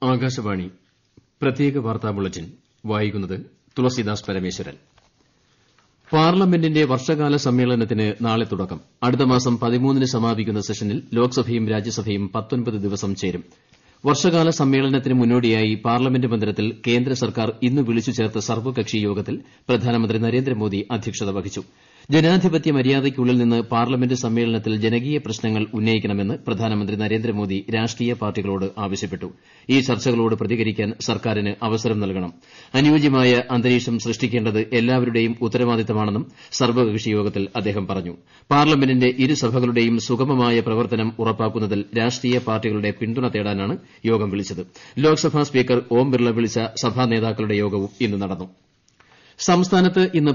ആകാശവാണി പ്രത്യേക വാർത്താ ബുള്ളറ്റിൻ വായിക്കുന്നത് തുളസീദാസ് പരമേശ്വരൻ പാർലമെന്റിന്റെ വർഷകാല സമ്മേളനത്തിന് നാളെ തുടക്കം അടുത്ത മാസം പതിമൂന്നിന് സമാപിക്കുന്ന സെഷനിൽ ലോക്സഭയും രാജ്യസഭയും ദിവസം ചേരും വർഷകാല സമ്മേളനത്തിന് മുന്നോടിയായി പാർലമെന്റ് മന്ദിരത്തിൽ കേന്ദ്ര സർക്കാർ ഇന്ന് വിളിച്ചു ചേർത്ത സർവ്വകക്ഷി യോഗത്തിൽ പ്രധാനമന്ത്രി നരേന്ദ്രമോദി അധ്യക്ഷത വഹിച്ചു ജനാധിപത്യ മര്യാദയ്ക്കുള്ളിൽ നിന്ന് പാർലമെന്റ് സമ്മേളനത്തിൽ ജനകീയ പ്രശ്നങ്ങൾ ഉന്നയിക്കണമെന്ന് പ്രധാനമന്ത്രി നരേന്ദ്രമോദി രാഷ്ട്രീയ പാർട്ടികളോട് ആവശ്യപ്പെട്ടു ഈ ചർച്ചകളോട് പ്രതികരിക്കാൻ സർക്കാരിന് അവസരം നൽകണം അനുയോജ്യമായ അന്തരീക്ഷം സൃഷ്ടിക്കേണ്ടത് എല്ലാവരുടെയും ഉത്തരവാദിത്തമാണെന്നും സർവ്വകക്ഷി യോഗത്തിൽ അദ്ദേഹം പറഞ്ഞു പാർലമെന്റിന്റെ ഇരുസഭകളുടെയും സുഗമമായ പ്രവർത്തനം ഉറപ്പാക്കുന്നതിൽ രാഷ്ട്രീയ പാർട്ടികളുടെ പിന്തുണ തേടാനാണ് യോഗം വിളിച്ചത് ലോക്സഭാ സ്പീക്കർ ഓം ബിർള വിളിച്ച സഭാ നേതാക്കളുടെ യോഗവും ഇന്ന് നടന്നു സംസ്ഥാനത്ത് ഇന്ന്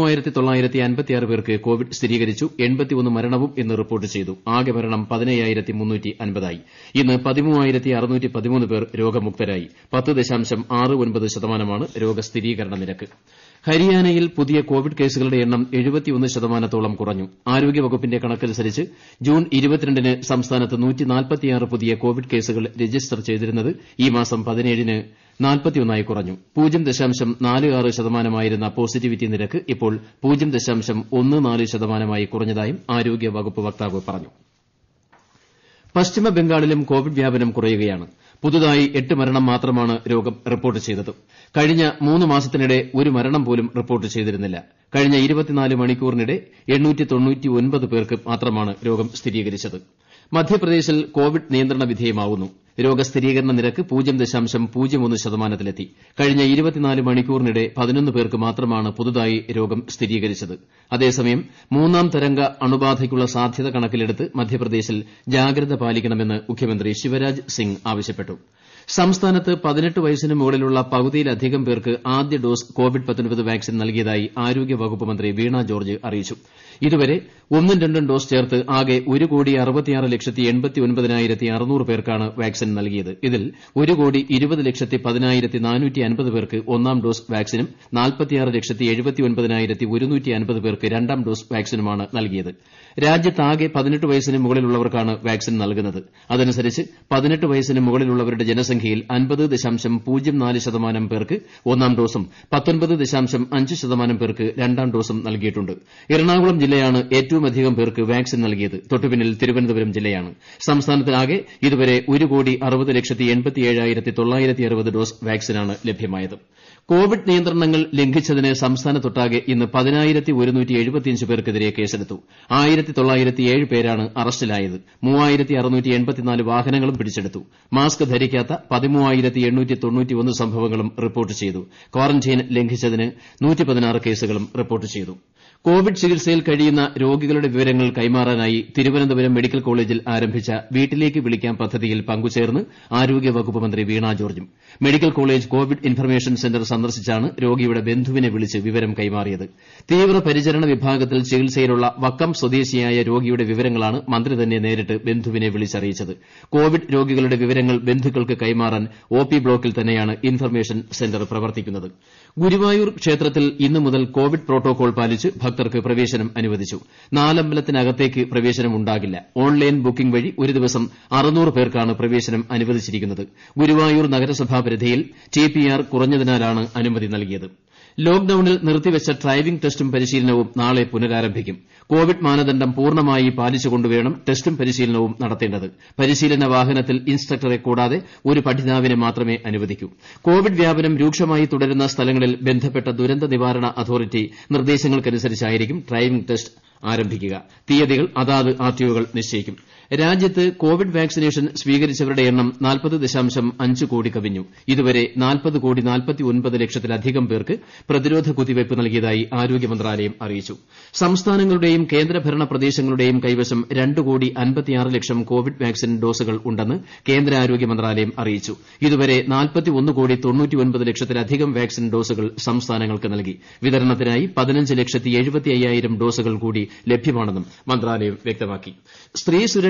പേർക്ക് കോവിഡ് സ്ഥിരീകരിച്ചു മരണവും ഇന്ന് റിപ്പോർട്ട് ചെയ്തു ആകെ മരണം ആയി ഇന്ന് പേർ രോഗമുക്തരായി ശതമാനമാണ് രോഗസ്ഥിരീകരണ നിരക്ക് ഹരിയാനയിൽ പുതിയ കോവിഡ് കേസുകളുടെ എണ്ണം ശതമാനത്തോളം കുറഞ്ഞു ആരോഗ്യവകുപ്പിന്റെ കണക്കനുസരിച്ച് ജൂൺ ന് സംസ്ഥാനത്ത് പുതിയ കോവിഡ് കേസുകൾ രജിസ്റ്റർ ചെയ്തിരുന്നത് ഈ മാസം പതിനേഴിന് നാൽപ്പത്തിയൊന്നായി കുറഞ്ഞു പൂജ്യം ദശാംശം നാല് ആറ് ശതമാനമായിരുന്ന പോസിറ്റിവിറ്റി നിരക്ക് ഇപ്പോൾ പൂജ്യം ദശാംശം ഒന്ന് നാല് ശതമാനമായി കുറഞ്ഞതായും ആരോഗ്യവകുപ്പ് വക്താവ് പറഞ്ഞു പശ്ചിമബംഗാളിലും കോവിഡ് വ്യാപനം കുറയുകയാണ് പുതുതായി എട്ട് മരണം മാത്രമാണ് രോഗം റിപ്പോർട്ട് ചെയ്തത് കഴിഞ്ഞ മൂന്ന് മാസത്തിനിടെ ഒരു മരണം പോലും റിപ്പോർട്ട് ചെയ്തിരുന്നില്ല കഴിഞ്ഞ മണിക്കൂറിനിടെ പേർക്ക് മാത്രമാണ് രോഗം സ്ഥിരീകരിച്ചത് മധ്യപ്രദേശിൽ കോവിഡ് നിയന്ത്രണ വിധേയമാവുന്നു രോഗസ്ഥിരീകരണ നിരക്ക് പൂജ്യം ദശാംശം പൂജ്യം ഒന്ന് ശതമാനത്തിലെത്തി കഴിഞ്ഞ മണിക്കൂറിനിടെ പതിനൊന്ന് പേർക്ക് മാത്രമാണ് പുതുതായി രോഗം സ്ഥിരീകരിച്ചത് അതേസമയം മൂന്നാം തരംഗ അണുബാധയ്ക്കുള്ള സാധ്യത കണക്കിലെടുത്ത് മധ്യപ്രദേശിൽ ജാഗ്രത പാലിക്കണമെന്ന് മുഖ്യമന്ത്രി ശിവരാജ് സിംഗ് ആവശ്യപ്പെട്ടു സംസ്ഥാനത്ത് പതിനെട്ട് വയസ്സിന് മുകളിലുള്ള പകുതിയിലധികം പേർക്ക് ആദ്യ ഡോസ് കോവിഡ് വാക്സിൻ നൽകിയതായി ആരോഗ്യവകുപ്പ് മന്ത്രി വീണ ജോർജ് അറിയിച്ചു ഇതുവരെ ഒന്നും രണ്ടും ഡോസ് ചേർത്ത് ആകെ ഒരു കോടി അറുപത്തിയാറ് ലക്ഷത്തി എൺപത്തി ഒൻപതിനായിരത്തി അറുന്നൂറ് പേർക്കാണ് വാക്സിൻ നൽകിയത് ഇതിൽ ഒരു കോടി ഇരുപത് ലക്ഷത്തി പതിനായിരത്തി നാനൂറ്റി അൻപത് പേർക്ക് ഒന്നാം ഡോസ് വാക്സിനും നാൽപ്പത്തിയാറ് ലക്ഷത്തി എഴുപത്തി ഒൻപതിനായിരത്തി ഒരുന്നൂറ്റി അൻപത് പേർക്ക് രണ്ടാം ഡോസ് വാക്സിനുമാണ് നൽകിയത് രാജ്യത്താകെ പതിനെട്ട് വയസ്സിന് മുകളിലുള്ളവർക്കാണ് വാക്സിൻ നൽകുന്നത് അതനുസരിച്ച് പതിനെട്ട് വയസ്സിന് മുകളിലുള്ളവരുടെ ജനസംഖ്യയിൽ അൻപത് ദശാംശം പൂജ്യം നാല് ശതമാനം പേർക്ക് ഒന്നാം ഡോസും പത്തൊൻപത് ദശാംശം അഞ്ച് ശതമാനം പേർക്ക് രണ്ടാം ഡോസും നൽകിയിട്ടുണ്ട് എറണാകുളം ജില്ലയാണ് ഏറ്റവുമധികം പേർക്ക് വാക്സിൻ നൽകിയത് തൊട്ടുപിന്നിൽ തിരുവനന്തപുരം ജില്ലയാണ് സംസ്ഥാനത്താകെ ഇതുവരെ ഒരു കോടി അറുപത് ലക്ഷത്തി എൺപത്തി ഏഴായിരത്തി തൊള്ളായിരത്തി അറുപത് ഡോസ് വാക്സിനാണ് ലഭ്യമായത് കോവിഡ് നിയന്ത്രണങ്ങൾ ലംഘിച്ചതിന് സംസ്ഥാനത്തൊട്ടാകെ ഇന്ന് പതിനായിരത്തി ഒരുന്നൂറ്റി എഴുപത്തിയഞ്ച് പേർക്കെതിരെ കേസെടുത്തു ആയിരത്തി തൊള്ളായിരത്തി ഏഴ് പേരാണ് അറസ്റ്റിലായത് മൂവായിരത്തി അറുന്നൂറ്റി എൺപത്തിനാല് വാഹനങ്ങളും പിടിച്ചെടുത്തു മാസ്ക് ധരിക്കാത്ത പതിമൂവായിരത്തി എണ്ണൂറ്റി തൊണ്ണൂറ്റിയൊന്ന് സംഭവങ്ങളും റിപ്പോർട്ട് ചെയ്തു ക്വാറന്റൈൻ ലംഘിച്ചതിന് നൂറ്റി പതിനാറ് കേസുകളും റിപ്പോർട്ട് ചെയ്തു കോവിഡ് ചികിത്സയിൽ കഴിയുന്ന രോഗികളുടെ വിവരങ്ങൾ കൈമാറാനായി തിരുവനന്തപുരം മെഡിക്കൽ കോളേജിൽ ആരംഭിച്ച വീട്ടിലേക്ക് വിളിക്കാം പദ്ധതിയിൽ പങ്കുചേർന്ന് ആരോഗ്യവകുപ്പ് മന്ത്രി വീണ ജോർജും medical college covid information centre സന്ദർശിച്ചാണ് രോഗിയുടെ ബന്ധുവിനെ വിളിച്ച് വിവരം കൈമാറിയത് തീവ്രപരിചരണ വിഭാഗത്തിൽ ചികിത്സയിലുള്ള വക്കം സ്വദേശിയായ രോഗിയുടെ വിവരങ്ങളാണ് മന്ത്രി തന്നെ നേരിട്ട് ബന്ധുവിനെ വിളിച്ചറിയിച്ചത് കോവിഡ് രോഗികളുടെ വിവരങ്ങൾ ബന്ധുക്കൾക്ക് കൈമാറാൻ ഒ പി ബ്ലോക്കിൽ തന്നെയാണ് ഇൻഫർമേഷൻ സെന്റർ പ്രവർത്തിക്കുന്നത് ഗുരുവായൂർ ക്ഷേത്രത്തിൽ ഇന്നു മുതൽ കോവിഡ് പ്രോട്ടോകോൾ പാലിച്ച് ഭക്തർക്ക് പ്രവേശനം അനുവദിച്ചു നാലമ്പലത്തിനകത്തേക്ക് പ്രവേശനം ഉണ്ടാകില്ല ഓൺലൈൻ ബുക്കിംഗ് വഴി ഒരു ദിവസം അറുന്നൂറ് പേർക്കാണ് പ്രവേശനം അനുവദിച്ചിരിക്കുന്നത് ഗുരുവായൂർ നഗരസഭാ പരിധിയിൽ ടി പി ആർ കുറഞ്ഞതിനാലാണ് അനുമതി നൽകിയത് ലോക്ഡൌണിൽ നിർത്തിവച്ച ഡ്രൈവിംഗ് ടെസ്റ്റും പരിശീലനവും നാളെ പുനരാരംഭിക്കും കോവിഡ് മാനദണ്ഡം പൂർണ്ണമായി പാലിച്ചുകൊണ്ടുവേണം ടെസ്റ്റും പരിശീലനവും നടത്തേണ്ടത് പരിശീലന വാഹനത്തിൽ ഇൻസ്ട്രക്ടറെ കൂടാതെ ഒരു പഠിതാവിനെ മാത്രമേ അനുവദിക്കൂ കോവിഡ് വ്യാപനം രൂക്ഷമായി തുടരുന്ന സ്ഥലങ്ങളിൽ ബന്ധപ്പെട്ട ദുരന്ത നിവാരണ അതോറിറ്റി നിർദ്ദേശങ്ങൾക്കനുസരിച്ചായിരിക്കും ഡ്രൈവിംഗ് ടെസ്റ്റ് ആരംഭിക്കുക തീയതികൾ അതാത് ആർടിഒകൾ നിശ്ചയിക്കും രാജ്യത്ത് കോവിഡ് വാക്സിനേഷൻ സ്വീകരിച്ചവരുടെ എണ്ണം നാൽപ്പത് ദശാംശം അഞ്ച് കോടി കവിഞ്ഞു ഇതുവരെ നാൽപ്പത് കോടി നാൽപ്പത്തി ഒൻപത് ലക്ഷത്തിലധികം പേർക്ക് പ്രതിരോധ കുത്തിവയ്പ് നൽകിയതായി ആരോഗ്യ മന്ത്രാലയം അറിയിച്ചു സംസ്ഥാനങ്ങളുടെയും കേന്ദ്രഭരണ പ്രദേശങ്ങളുടെയും കൈവശം രണ്ട് കോടി അൻപത്തിയാറ് ലക്ഷം കോവിഡ് വാക്സിൻ ഡോസുകൾ ഉണ്ടെന്ന് കേന്ദ്ര ആരോഗ്യ മന്ത്രാലയം അറിയിച്ചു ഇതുവരെ നാൽപ്പത്തിയൊന്ന് കോടി തൊണ്ണൂറ്റിയൊൻപത് ലക്ഷത്തിലധികം വാക്സിൻ ഡോസുകൾ സംസ്ഥാനങ്ങൾക്ക് നൽകി വിതരണത്തിനായി പതിനഞ്ച് ലക്ഷത്തി എഴുപത്തി അയ്യായിരം ഡോസുകൾ കൂടി ലഭ്യമാണെന്നും മന്ത്രാലയം വ്യക്തമാക്കി സ്ത്രീ സുരക്ഷ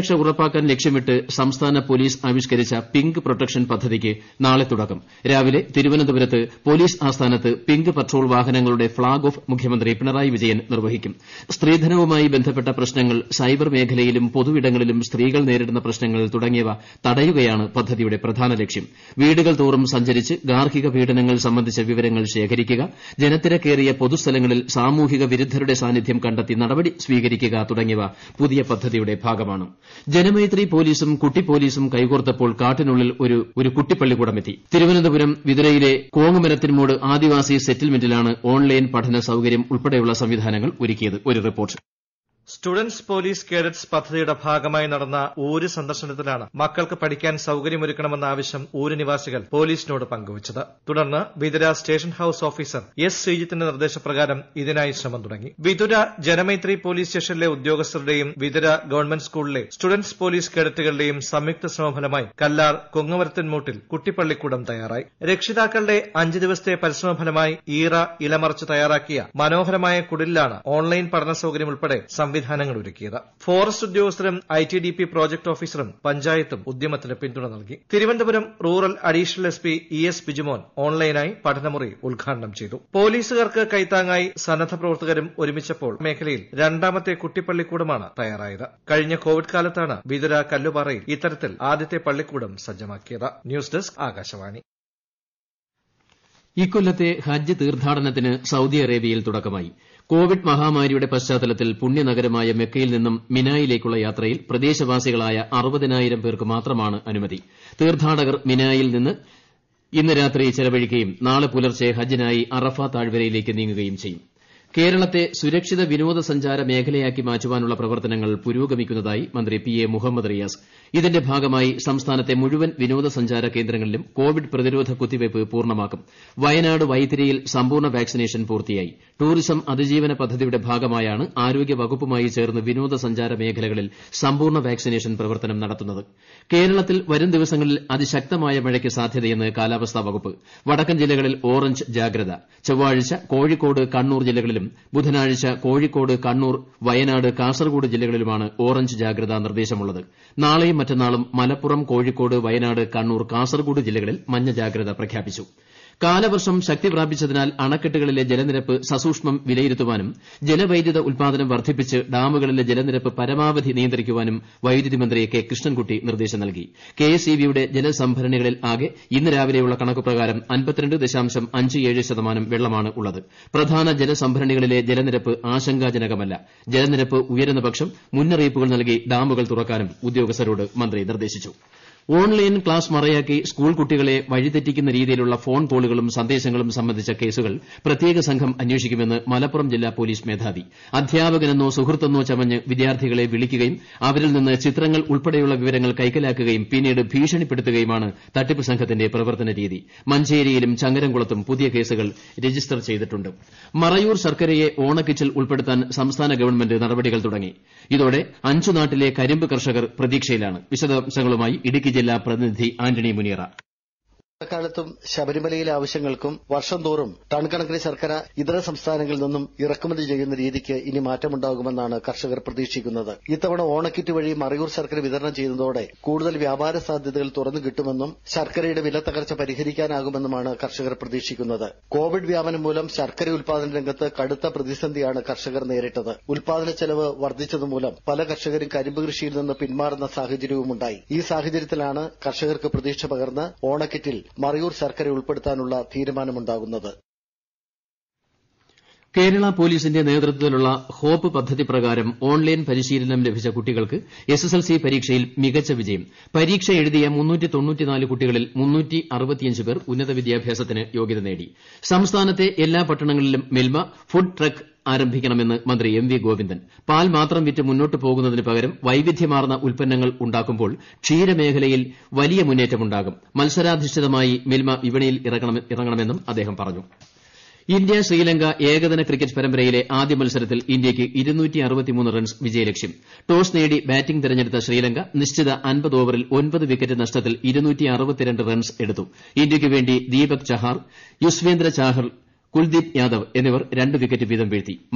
സുരക്ഷ ഉറപ്പാക്കാൻ ലക്ഷ്യമിട്ട് സംസ്ഥാന പോലീസ് ആവിഷ്കരിച്ച പിങ്ക് പ്രൊട്ടക്ഷൻ പദ്ധതിക്ക് നാളെ തുടക്കം രാവിലെ തിരുവനന്തപുരത്ത് പോലീസ് ആസ്ഥാനത്ത് പിങ്ക് പട്രോൾ വാഹനങ്ങളുടെ ഫ്ളാഗ് ഓഫ് മുഖ്യമന്ത്രി പിണറായി വിജയൻ നിർവഹിക്കും സ്ത്രീധനവുമായി ബന്ധപ്പെട്ട പ്രശ്നങ്ങൾ സൈബർ മേഖലയിലും പൊതുയിടങ്ങളിലും സ്ത്രീകൾ നേരിടുന്ന പ്രശ്നങ്ങൾ തുടങ്ങിയവ തടയുകയാണ് പദ്ധതിയുടെ പ്രധാന ലക്ഷ്യം വീടുകൾ തോറും സഞ്ചരിച്ച് ഗാർഹിക പീഡനങ്ങൾ സംബന്ധിച്ച വിവരങ്ങൾ ശേഖരിക്കുക ജനത്തിരക്കേറിയ പൊതുസ്ഥലങ്ങളിൽ സാമൂഹിക വിരുദ്ധരുടെ സാന്നിധ്യം കണ്ടെത്തി നടപടി സ്വീകരിക്കുക തുടങ്ങിയവ പുതിയ പദ്ധതിയുടെ ഭാഗമാണ് ജനമൈത്രി പോലീസും കുട്ടി പോലീസും കൈകോർത്തപ്പോൾ കാട്ടിനുള്ളിൽ ഒരു കുട്ടിപ്പള്ളിക്കൂടമെത്തി തിരുവനന്തപുരം വിതുരയിലെ കോങ്ങുമരത്തിൻമൂട് ആദിവാസി സെറ്റിൽമെന്റിലാണ് ഓൺലൈൻ പഠന സൌകര്യം ഉൾപ്പെടെയുള്ള സംവിധാനങ്ങൾ ഒരുക്കിയത് ഒരു റിപ്പോർട്ട് സ്റ്റുഡന്റ്സ് പോലീസ് കേഡറ്റ്സ് പദ്ധതിയുടെ ഭാഗമായി നടന്ന ഊര് സന്ദർശനത്തിലാണ് മക്കൾക്ക് പഠിക്കാൻ സൌകര്യമൊരുക്കണമെന്ന ആവശ്യം ഊര് നിവാസികൾ പോലീസിനോട് പങ്കുവച്ചത് തുടർന്ന് Vithura station house officer S ശ്രീജിത്തിന്റെ നിർദ്ദേശപ്രകാരം ഇതിനായി ശ്രമം തുടങ്ങി വിതുര ജനമൈത്രി പോലീസ് സ്റ്റേഷനിലെ ഉദ്യോഗസ്ഥരുടെയും വിതുര ഗവൺമെന്റ് സ്കൂളിലെ സ്റ്റുഡന്റ്സ് പോലീസ് കേഡറ്റുകളുടെയും സംയുക്ത ശ്രമഫലമായി കല്ലാർ കൊങ്ങമരത്തിൻമൂട്ടിൽ കുട്ടിപ്പള്ളിക്കൂടം തയ്യാറായി രക്ഷിതാക്കളുടെ അഞ്ച് ദിവസത്തെ പരിശ്രമഫലമായി ഈറ ഇലമറച്ച് തയ്യാറാക്കിയ മനോഹരമായ കുടിലാണ് ഓൺലൈൻ പഠന സൌകര്യം ഉൾപ്പെടെ സംവിധാനങ്ങൾ ഒരുക്കിയത് ഫോറസ്റ്റ് ഉദ്യോഗസ്ഥരും I T D P project ഓഫീസറും പഞ്ചായത്തും ഉദ്യമത്തിന് പിന്തുണ നൽകി Thiruvananthapuram rural additional S P E S Bijumon ഓൺലൈനായി പഠനമുറി ഉദ്ഘാടനം ചെയ്തു പോലീസുകാർക്ക് കൈത്താങ്ങായി സന്നദ്ധ പ്രവർത്തകരും ഒരുമിച്ചപ്പോൾ മേഖലയിൽ രണ്ടാമത്തെ കുട്ടിപ്പള്ളിക്കൂടമാണ് തയ്യാറായത് കഴിഞ്ഞ കോവിഡ് കാലത്താണ് വിതുര കല്ലുപാറയിൽ ഇത്തരത്തിൽ ആദ്യത്തെ പള്ളിക്കൂടം സജ്ജമാക്കിയത് ന്യൂസ് ഡെസ്ക് ആകാശവാണി ഇക്കൊല്ലത്തെ ഹജ്ജ് തീർത്ഥാടനത്തിന് സൌദി അറേബ്യയിൽ തുടക്കമായി കോവിഡ് മഹാമാരിയുടെ പശ്ചാത്തലത്തിൽ പുണ്യനഗരമായ മെക്കയിൽ നിന്നും മിനായിലേക്കുള്ള യാത്രയിൽ പ്രദേശവാസികളായ അറുപതിനായിരം പേർക്ക് മാത്രമാണ് അനുമതി തീർത്ഥാടകർ മിനായിൽ നിന്ന് ഇന്ന് രാത്രി ചെലവഴിക്കുകയും നാളെ പുലർച്ചെ ഹജ്ജിനായി അറഫ താഴ്വരയിലേക്ക് നീങ്ങുകയും ചെയ്യും കേരളത്തെ സുരക്ഷിത വിനോദസഞ്ചാര മേഖലയാക്കി മാറ്റുവാനുള്ള പ്രവർത്തനങ്ങൾ പുരോഗമിക്കുന്നതായി മന്ത്രി പി എ മുഹമ്മദ് റിയാസ് ഇതിന്റെ ഭാഗമായി സംസ്ഥാനത്തെ മുഴുവൻ വിനോദസഞ്ചാര കേന്ദ്രങ്ങളിലും കോവിഡ് പ്രതിരോധ കുത്തിവയ്പ് പൂർണ്ണമാക്കും വയനാട് വൈത്തിരിയിൽ സമ്പൂർണ്ണ വാക്സിനേഷൻ പൂർത്തിയായി ടൂറിസം അതിജീവന പദ്ധതിയുടെ ഭാഗമായാണ് ആരോഗ്യ വകുപ്പുമായി ചേർന്ന് വിനോദസഞ്ചാര മേഖലകളിൽ സമ്പൂർണ്ണ വാക്സിനേഷൻ പ്രവർത്തനം നടത്തുന്നത് കേരളത്തിൽ വരും ദിവസങ്ങളിൽ അതിശക്തമായ മഴയ്ക്ക് സാധ്യതയെന്ന് കാലാവസ്ഥാ വകുപ്പ് വടക്കൻ ജില്ലകളിൽ ഓറഞ്ച് ജാഗ്രത ചൊവ്വാഴ്ച കോഴിക്കോട് കണ്ണൂർ ജില്ലകളിലും ബുധനാഴ്ച കോഴിക്കോട് കണ്ണൂർ വയനാട് കാസർഗോഡ് ജില്ലകളിലുമാണ് ഓറഞ്ച് ജാഗ്രതാ നിർദ്ദേശമുള്ളത് നാളെയും മറ്റന്നാളും മലപ്പുറം കോഴിക്കോട് വയനാട് കണ്ണൂർ കാസർഗോഡ് ജില്ലകളിൽ മഞ്ഞ ജാഗ്രത പ്രഖ്യാപിച്ചു കാലവർഷം ശക്തി പ്രാപിച്ചതിനാൽ അണക്കെട്ടുകളിലെ ജലനിരപ്പ് സസൂക്ഷ്മം വിലയിരുത്തുവാനും ജലവൈദ്യുത ഉൽപാദനം വർദ്ധിപ്പിച്ച് ഡാമുകളിലെ ജലനിരപ്പ് പരമാവധി നിയന്ത്രിക്കുവാനും വൈദ്യുതി മന്ത്രി കെ കൃഷ്ണൻകുട്ടി നിർദ്ദേശം നൽകി കെഎസ്ഇബിയുടെ ജലസംഭരണികളിൽ ആകെ ഇന്ന് രാവിലെയുള്ള കണക്കുപ്രകാരം ശതമാനം വെള്ളമാണ് ഉള്ളത് പ്രധാന ജലസംഭരണികളിലെ ജലനിരപ്പ് ആശങ്കാജനകമല്ല ജലനിരപ്പ് ഉയരുന്ന പക്ഷം മുന്നറിയിപ്പുകൾ നൽകി ഡാമുകൾ തുറക്കാനും ഉദ്യോഗസ്ഥരോട് മന്ത്രി നിർദ്ദേശിച്ചു ഓൺലൈൻ ക്ലാസ് മറയാക്കി സ്കൂൾ കുട്ടികളെ വഴിതെറ്റിക്കുന്ന രീതിയിലുള്ള ഫോൺ കോളുകളും സന്ദേശങ്ങളും സംബന്ധിച്ച കേസുകൾ പ്രത്യേക സംഘം അന്വേഷിക്കുമെന്ന് മലപ്പുറം ജില്ലാ പോലീസ് മേധാവി അധ്യാപകനെന്നോ സുഹൃത്തെന്നോ ചമഞ്ഞ് വിദ്യാർത്ഥികളെ വിളിക്കുകയും അവരിൽ നിന്ന് ചിത്രങ്ങൾ ഉൾപ്പെടെയുള്ള വിവരങ്ങൾ കൈക്കലാക്കുകയും പിന്നീട് ഭീഷണിപ്പെടുത്തുകയുമാണ് തട്ടിപ്പ് സംഘത്തിന്റെ പ്രവർത്തന രീതി മഞ്ചേരിയിലും ചങ്ങരംകുളത്തും പുതിയ കേസുകൾ രജിസ്റ്റർ ചെയ്തിട്ടുണ്ട് മറയൂർ ശർക്കരയെ ഓണക്കിറ്റിൽ ഉൾപ്പെടുത്താൻ സംസ്ഥാന ഗവൺമെന്റ് നടപടികൾ തുടങ്ങി ഇതോടെ അഞ്ചു നാട്ടിലെ കരിമ്പ് കർഷകർ പ്രതീക്ഷയിലാണ് വിശദാംശങ്ങളുമായി ഇടുക്കി ജില്ലാ പ്രതിനിധി ആന്റണി മുനിയറ കാലത്തും ശബരിമലയിലെ ആവശ്യങ്ങൾക്കും വർഷം തോറും ടൺ കണക്കിന് ശർക്കര ഇതര സംസ്ഥാനങ്ങളിൽ നിന്നും ഇറക്കുമതി ചെയ്യുന്ന രീതിക്ക് ഇനി മാറ്റമുണ്ടാകുമെന്നാണ് കർഷകർ പ്രതീക്ഷിക്കുന്നത് ഇത്തവണ ഓണക്കിറ്റ് വഴി മറയൂർ ശർക്കര വിതരണം ചെയ്യുന്നതോടെ കൂടുതൽ വ്യാപാര സാധ്യതകൾ തുറന്നു കിട്ടുമെന്നും ശർക്കരയുടെ വില തകർച്ച പരിഹരിക്കാനാകുമെന്നുമാണ് കർഷകർ പ്രതീക്ഷിക്കുന്നത് കോവിഡ് വ്യാപനം മൂലം ശർക്കര ഉൽപാദന രംഗത്ത് കടുത്ത പ്രതിസന്ധിയാണ് കർഷകർ നേരിട്ടത് ഉൽപാദന ചെലവ് വർദ്ധിച്ചതുമൂലം പല കർഷകരും കരിമ്പ് കൃഷിയിൽ നിന്ന് പിന്മാറുന്ന സാഹചര്യവുമുണ്ടായി ഈ സാഹചര്യത്തിലാണ് കർഷകർക്ക് പ്രതീക്ഷ പകർന്ന് ഓണക്കിറ്റിൽ മറയൂർ ശർക്കര ഉൾപ്പെടുത്താനുള്ള തീരുമാനമുണ്ടാകുന്നത് കേരള പോലീസിന്റെ നേതൃത്വത്തിലുള്ള ഹോപ്പ് പദ്ധതി പ്രകാരം ഓൺലൈൻ പരിശീലനം ലഭിച്ച കുട്ടികൾക്ക് എസ്എസ്എൽസി പരീക്ഷയിൽ മികച്ച വിജയം പരീക്ഷ എഴുതിയ കുട്ടികളിൽ പേർ ഉന്നത വിദ്യാഭ്യാസത്തിന് യോഗ്യത നേടി സംസ്ഥാനത്തെ എല്ലാ പട്ടണങ്ങളിലും മിൽമ ഫുഡ് ട്രക്ക് ആരംഭിക്കണമെന്ന് മന്ത്രി എം വി ഗോവിന്ദൻ പാൽ മാത്രം വിറ്റ് മുന്നോട്ട് പോകുന്നതിന് പകരം വൈവിധ്യമാർന്ന ഉൽപ്പന്നങ്ങൾ ഉണ്ടാക്കുമ്പോൾ ക്ഷീരമേഖലയിൽ വലിയ മുന്നേറ്റമുണ്ടാകും മത്സരാധിഷ്ഠിതമായി മിൽമ വിപണിയിൽ ഇറങ്ങണമെന്നും അദ്ദേഹം പറഞ്ഞു ഇന്ത്യ ശ്രീലങ്ക ഏകദിന ക്രിക്കറ്റ് പരമ്പരയിലെ ആദ്യ മത്സരത്തിൽ ഇന്ത്യയ്ക്ക് റൺസ് വിജയലക്ഷ്യം ടോസ് നേടി ബാറ്റിംഗ് തെരഞ്ഞെടുത്ത ശ്രീലങ്ക നിശ്ചിത അൻപത് ഓവറിൽ ഒൻപത് വിക്കറ്റ് നഷ്ടത്തിൽ റൺസ് എടുത്തു ഇന്ത്യയ്ക്ക് വേണ്ടി ദീപക് ചഹാർ യുസ്വേന്ദ്ര ചാഹൽ കുൽദീപ് യാദവ് എന്നിവർ രണ്ട് വിക്കറ്റ് വീതം വീഴ്ത്തി